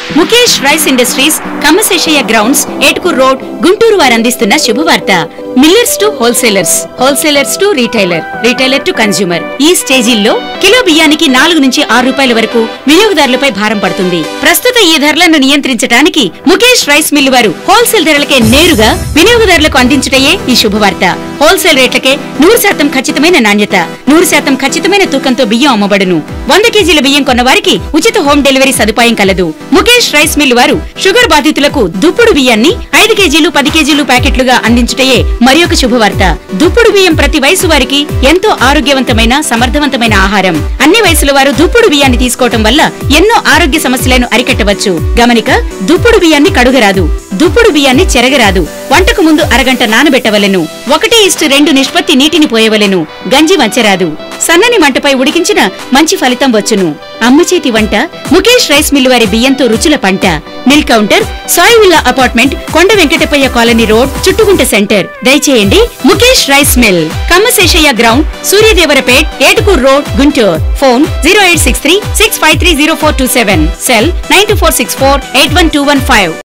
Mukesh rice industries Kammaseshaiah grounds Etukur road Guntur వారు అందిస్తున్న శుభవార్త millers to wholesalers wholesalers to retailer retailer to consumer ఈ స్టేజీల్లో కిలో బియ్యానికి నాలుగు నుంచి ఆరు రూపాయల వరకు వినియోగదారులపై భారం పడుతుంది ప్రస్తుత ఈ ధరలను నియంత్రించడానికి ముఖేష్ రైస్ మిల్లు వారు హోల్సేల్ ధరలకే నేరుగా వినియోగదారులకు అందించుటయే ఈ శుభవార్త హోల్సేల్ రేట్లకే నూరు శాతం ఖచ్చితమైన నాణ్యత నూరు శాతం ఖచ్చితమైన తూకంతో బియ్యం అమ్మబడును వంద కేజీల బియ్యం కొన్న వారికి ఉచిత హోమ్ డెలివరీ సదుపాయం కలదు ముఖేష్ రైస్ మిల్ వారు షుగర్ బాధితులకు దుప్పుడు బియ్యాన్ని ఐదు కేజీలు పది కేజీలు ప్యాకెట్లుగా అందించుటయే మరి ఒక శుభవార్త దుప్పుడు బియ్యం ప్రతి వయసు వారికి ఎంతో ఆరోగ్యవంతమైన సమర్థవంతమైన ఆహారం అన్ని వయసుల వారు దుప్పుడు బియ్యాన్ని తీసుకోవటం వల్ల ఎన్నో ఆరోగ్య సమస్యలను అరికట్టవచ్చు గమనిక దుప్పుడు బియ్యాన్ని కడుగరాదు దుప్పుడు బియ్యాన్ని చెరగరాదు వంటకు ముందు అరగంట నానబెట్టవలెను ఒకటి ఇష్టు రెండు నిష్పత్తి నీటిని పోయవలెను గంజి వంచరాదు సన్నని మంటపై ఉడికించిన మంచి ఫలితం వచ్చును అమ్మ చేతి వంట ముఖేష్ రైస్ మిల్ వారి బియ్యంతో రుచుల పంట mill counter Sai villa apartment Konda Venkatapayya colony road Chuttugunta center దయచేయండి Mukesh rice mill Kammaseshaiah ground Suryadevarapet Etukur road Guntur phone zero eight six three six five three zero four two seven cell nine two four six four eight one two one five